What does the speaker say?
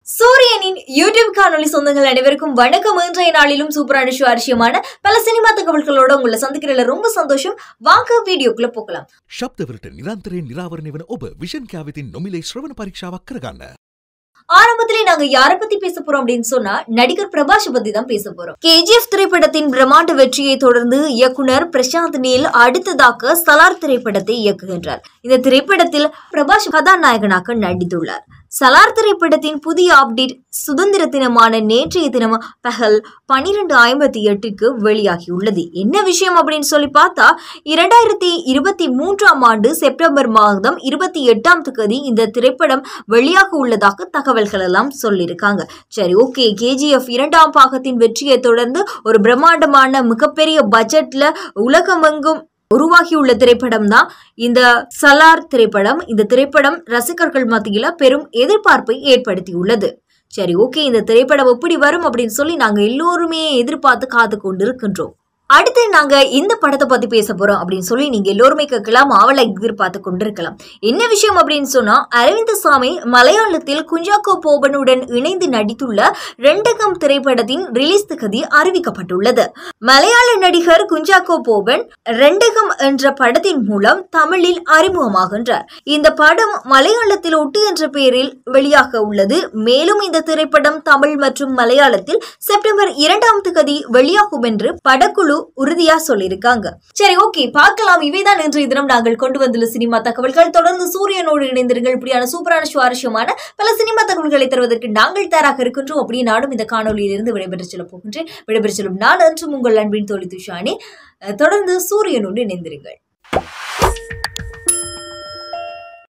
சூரியனின் யூடியூப் காணொளி சொந்தங்கள் அனைவருக்கும் வணக்கம் இன்றைய நாளிலும் சூப்பரான சுவாரஸ்யமான பல சினிமா தகவல்களோட உங்களை சந்திக்கிறதுல ரொம்ப சந்தோஷம் வாங்க வீடியோக்குள்ள போகலாம் ශබ්දවලට නිරන්තරයෙන් නිරාවරණය වන ඔබ විෂන් කෑවිතින් නොමිලේ ශ්‍රවණ පරීක්ෂාවක් කරගන්න. ஆரம்பத்திலே நாங்க யார பத்தி பேச போறோம் அப்படின்னு சொன்னா நடிகர் பிரபாஷ் பத்தி தான் பேச போறோம் கேஜிஎஃப் திரைப்படத்தின் பிரம்மாண்ட வெற்றியை தொடர்ந்து இயக்குனர் பிரசாந்த் நீல் அடுத்ததாக சலார் திரைப்படத்தை இயக்குகின்றார் இந்த திரைப்படத்தில் பிரபாஷ் கதாநாயகனாக நடித்துள்ளார் சலார் திரைப்படத்தின் புதிய அப்டேட் சுதந்திர தினமான நேற்றைய தினம் பகல் பனிரெண்டு ஐம்பத்தி எட்டுக்கு வெளியாகியுள்ளது என்ன விஷயம் அப்படின்னு சொல்லி பார்த்தா இரண்டாயிரத்தி இருபத்தி மூன்றாம் ஆண்டு செப்டம்பர் மாதம் இருபத்தி எட்டாம் தேதி இந்த திரைப்படம் வெளியாக உள்ளதாக தகவல்கள் எல்லாம் சொல்லியிருக்காங்க சரி ஓகே கேஜிஎஃப் இரண்டாம் பாகத்தின் வெற்றியை தொடர்ந்து ஒரு பிரம்மாண்டமான மிகப்பெரிய பட்ஜெட்ல உலகமெங்கும் உருவாகியுள்ள திரைப்படம் தான் இந்த சலார் திரைப்படம் இந்த திரைப்படம் ரசிகர்கள் மத்தியில பெரும் எதிர்பார்ப்பை ஏற்படுத்தியுள்ளது சரி ஓகே இந்த திரைப்படம் எப்படி வரும் அப்படின்னு சொல்லி நாங்க எல்லோருமே எதிர்பார்த்து காத்து கொண்டு இருக்கின்றோம் அடுத்து நாங்க இந்த படத்தை பத்தி பேச போறோம் அப்படின்னு சொல்லி நீங்க எல்லோருமே கேட்கலாம் அவளை எதிர்பார்த்து கொண்டிருக்கலாம் என்ன விஷயம் அப்படின்னு சொன்னா அரவிந்த் சாமி மலையாளத்தில் குஞ்சாக்கோ போபனுடன் இணைந்து நடித்துள்ள ரெண்டகம் திரைப்படத்தின் ரிலீஸ் திகதி அறிவிக்கப்பட்டுள்ளது மலையாள நடிகர் குஞ்சாக்கோ போபன் ரெண்டகம் என்ற படத்தின் மூலம் தமிழில் அறிமுகமாகின்றார் இந்த படம் மலையாளத்தில் ஒட்டு என்ற பெயரில் வெளியாக உள்ளது மேலும் இந்த திரைப்படம் தமிழ் மற்றும் மலையாளத்தில் செப்டம்பர் இரண்டாம் தேதி வெளியாகும் என்று படக்குழு உறுதியா சொல்லியிருக்காங்க சரி ஓகே பார்க்கலாம் இவைதான் இன்றைய தினம் நாங்கள் கொண்டு வந்துள்ள சினிமா தகவல்கள் தொடர்ந்து சூரியனோடு இணைந்திருங்கள் இப்படியான சூப்பரான சுவாரஸ்யமான பல சினிமா தகவல்களை தருவதற்கு நாங்கள் தயாராக இருக்கின்றோம் அப்படியே நானும் இந்த காணொலியிலிருந்து விடைபெற்று செல்ல போகின்றேன் விடைபெற்று செல்லும் நான் என்றும் உங்கள் அன்பின் தோழி துஷானி அஹ் தொடர்ந்து சூரியனோடு இணைந்திருங்கள்